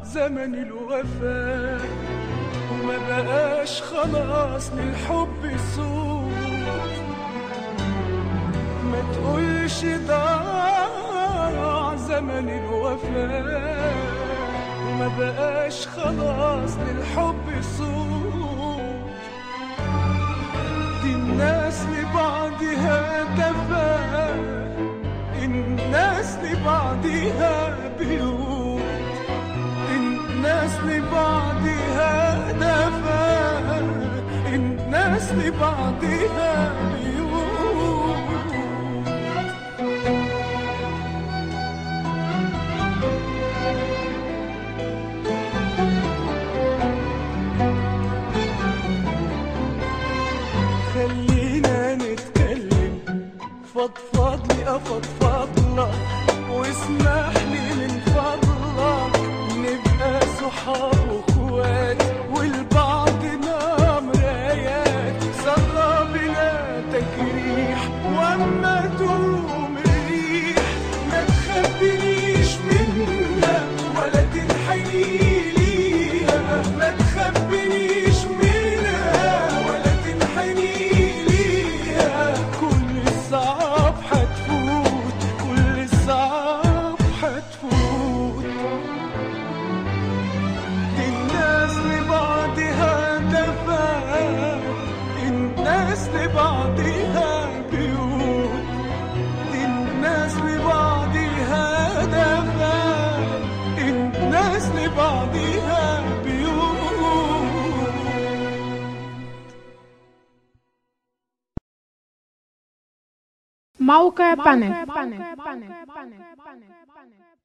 زمن الوفاء وما بقاش خلاص للحب صوت ما تقولش ضاع زمن الوفاء وما بقاش خلاص للحب صوت دي الناس لبعضها تفاهة الناس لبعضها بيوت الناس لبعضها دفا الناس لبعضها بيوت خلينا نتكلم فضفض لي افضفض لك واسمح لي من فضلك نبقى صحاب واخوات ولبعضنا مرايات صلى بلا تجريح واما تقوم الريح ما تخبينيش منها ولا تنحني ليها ما تخبينيش منها ولا تنحني ليها كل الصعاب حتفوت كل الصعاب حتفوت دي الناس لبعضها دفا الناس لبعضها بيوت دي الناس لبعضها دفا الناس لبعضها بيوت موقع بانل